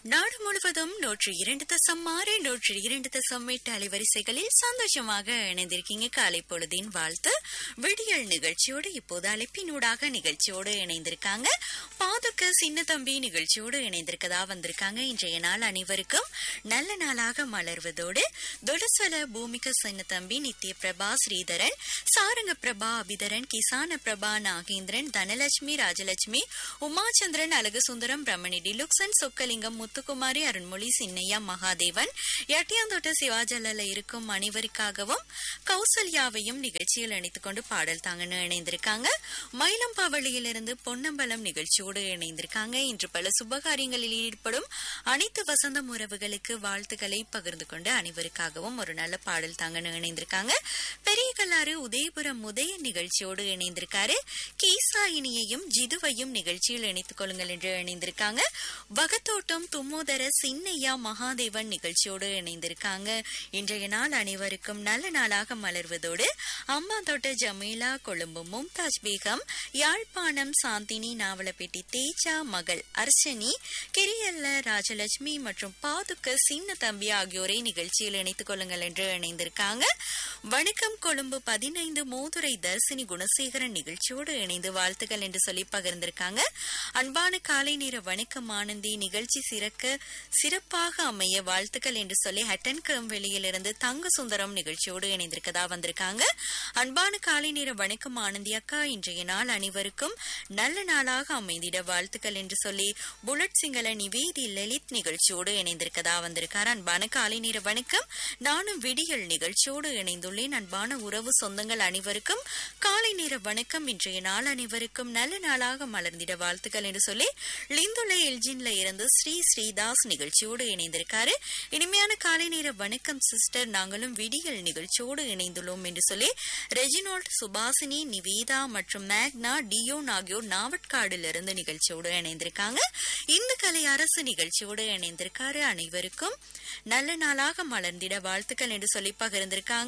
நாடு முழுவதும் நூற்று இரண்டு தசம் ஆறு நூற்று இரண்டு தசம் எட்டு அலைவரிசைகளில் சந்தோஷமாக இணைந்திருக்கீங்க காலை பொழுதின் வாழ்த்து விடியல் நிகழ்ச்சியோடு இப்போது அழைப்பினூடாக நிகழ்ச்சியோடு இணைந்திருக்காங்க பாதுக்க சின்ன தம்பி நிகழ்ச்சியோடு இணைந்திருக்கதா வந்திருக்காங்க இன்றைய நாள் அனைவருக்கும் நல்ல நாளாக மலர்வதோடு தொடுசல பூமிக சின்ன தம்பி நித்ய பிரபா ஸ்ரீதரன் சாரங்க பிரபா அபிதரன் கிசான பிரபா நாகேந்திரன் தனலட்சுமி ராஜலட்சுமி உமாச்சந்திரன் அழகுசுந்தரம் பிரமணி டிலுக்சன் சொக்கலிங்கம் முத்துக்குமாரி அருண்மொழி சின்னையா மகாதேவன் எட்டியாந்தோட்ட சிவாஜல்ல இருக்கும் அனைவருக்காகவும் கௌசல்யாவையும் நிகழ்ச்சியில் இணைத்துக் கொண்டு பாடல் தாங்கன்னு இணைந்திருக்காங்க மயிலம்பாவளியிலிருந்து பொன்னம்பலம் நிகழ்ச்சியோடு இணைந்திருக்காங்க இன்று பல சுபகாரியங்களில் ஈடுபடும் அனைத்து வசந்தம் உறவுகளுக்கு வாழ்த்துக்களை பகிர்ந்து கொண்டு அனைவருக்காகவும் ஒரு நல்ல பாடல் தாங்கன்னு இணைந்திருக்காங்க பெரிய கல்லாறு உதயபுரம் உதய நிகழ்ச்சியோடு இணைந்திருக்காரு கீசாயினியையும் ஜிதுவையும் நிகழ்ச்சியில் இணைத்துக் கொள்ளுங்கள் என்று இணைந்திருக்காங்க வகத்தோட்டம் தும்மோதர சின்னையா மகாதேவன் நிகழ்ச்சியோடு இணைந்திருக்காங்க இன்றைய நாள் அனைவருக்கும் நல்ல நாளாக மலர்வதோடு அம்மா தோட்ட ஜமீலா கொழும்பு மும்தாஜ் பேகம் யாழ்ப்பாணம் சாந்தினி நாவலப்பேட்டி தேஜா மகள் அர்ச்சனி கிரியல்ல ராஜலட்சுமி மற்றும் பாதுக்க சின்ன தம்பி ஆகியோரை நிகழ்ச்சியில் இணைத்துக் கொள்ளுங்கள் என்று இணைந்திருக்காங்க வணக்கம் கொழும்பு பதினைந்து மூதுரை தர்சினி குணசேகரன் நிகழ்ச்சியோடு இணைந்து வாழ்த்துக்கள் என்று சொல்லி பகிர்ந்திருக்காங்க அன்பான காலை நேர வணக்கம் ஆனந்தி நிகழ்ச்சி சிறக்க சிறப்பாக அமைய வாழ்த்துக்கள் என்று சொல்லி ஹட்டன் வெளியிலிருந்து தங்க சுந்தரம் நிகழ்ச்சியோடு இணைந்திருக்கதா வந்திருக்காங்க அன்பான காலை நேர வணக்கம் ஆனந்தி அக்கா இன்றைய நாள் அனைவருக்கும் நல்ல நாளாக அமைந்திட வாழ்த்துக்கள் என்று சொல்லி புல்லட் சிங்கள நிவேதி லலித் நிகழ்ச்சியோடு இணைந்திருக்கதா வந்திருக்கார் அன்பான காலை நேர வணக்கம் நானும் விடியல் நிகழ்ச்சியோடு இணைந்துள்ளேன் அன்பான உறவு சொந்தங்கள் அனைவருக்கும் காலை நேர வணக்கம் இன்றைய நாள் அனைவருக்கும் நல்ல நாளாக மலர்ந்திட வாழ்த்துக்கள் என்று சொல்லி லிந்துல எல்ஜின்ல இருந்து ஸ்ரீ ஸ்ரீதாஸ் நிகழ்ச்சியோடு இணைந்திருக்காரு இனிமையான காலை நேர வணக்கம் சிஸ்டர் நாங்களும் விடியல் நிகழ்ச்சியோடு இணைந்துள்ளோம் என்று சொல்லி ரெஜினோல்ட் சுபாசினி நிவேதா மற்றும் மேக்னா டியோன் ஆகியோர் நாவட்காடிலிருந்து நிகழ்ச்சியோடு இணைந்திருக்காங்க இந்த கலை அரசு நிகழ்ச்சியோடு இணைந்திருக்காரு அனைவருக்கும் நல்ல நாளாக மலர்ந்திட வாழ்த்துக்கள் என்று சொல்லி பகிர்ந்திருக்காங்க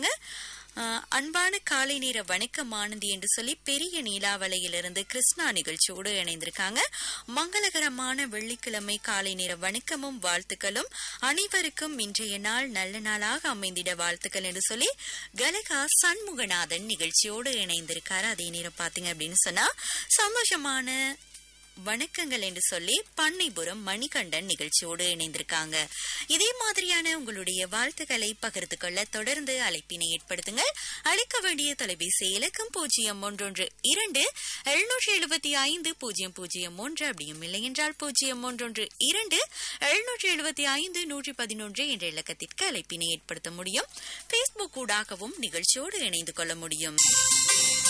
அன்பான காலை நேர வணக்கம் ஆனந்தி என்று சொல்லி பெரிய நீலாவலையிலிருந்து கிருஷ்ணா நிகழ்ச்சியோடு இணைந்திருக்காங்க மங்களகரமான வெள்ளிக்கிழமை காலை நேர வணக்கமும் வாழ்த்துக்களும் அனைவருக்கும் இன்றைய நாள் நல்ல நாளாக அமைந்திட வாழ்த்துக்கள் என்று சொல்லி கலகா சண்முகநாதன் நிகழ்ச்சியோடு இணைந்திருக்காரு அதே நேரம் பாத்தீங்க அப்படின்னு சொன்னா சந்தோஷமான வணக்கங்கள் என்று சொல்லி பண்ணைபுரம் மணிகண்டன் நிகழ்ச்சியோடு இணைந்திருக்காங்க இதே மாதிரியான உங்களுடைய வாழ்த்துக்களை பகிர்ந்து கொள்ள தொடர்ந்து அழைப்பினை ஏற்படுத்துங்கள் அழைக்க வேண்டிய தொலைபேசி இலக்கம் பூஜ்ஜியம் ஒன்றொன்று இரண்டு எழுநூற்றி எழுபத்தி ஐந்து பூஜ்ஜியம் பூஜ்ஜியம் ஒன்று அப்படியும் இல்லை என்றால் பூஜ்ஜியம் ஒன்றொன்று இரண்டு எழுநூற்றி எழுபத்தி ஐந்து நூற்றி பதினொன்று என்ற இலக்கத்திற்கு அழைப்பினை ஏற்படுத்த முடியும் பேஸ்புக் ஊடாகவும் நிகழ்ச்சியோடு இணைந்து கொள்ள முடியும்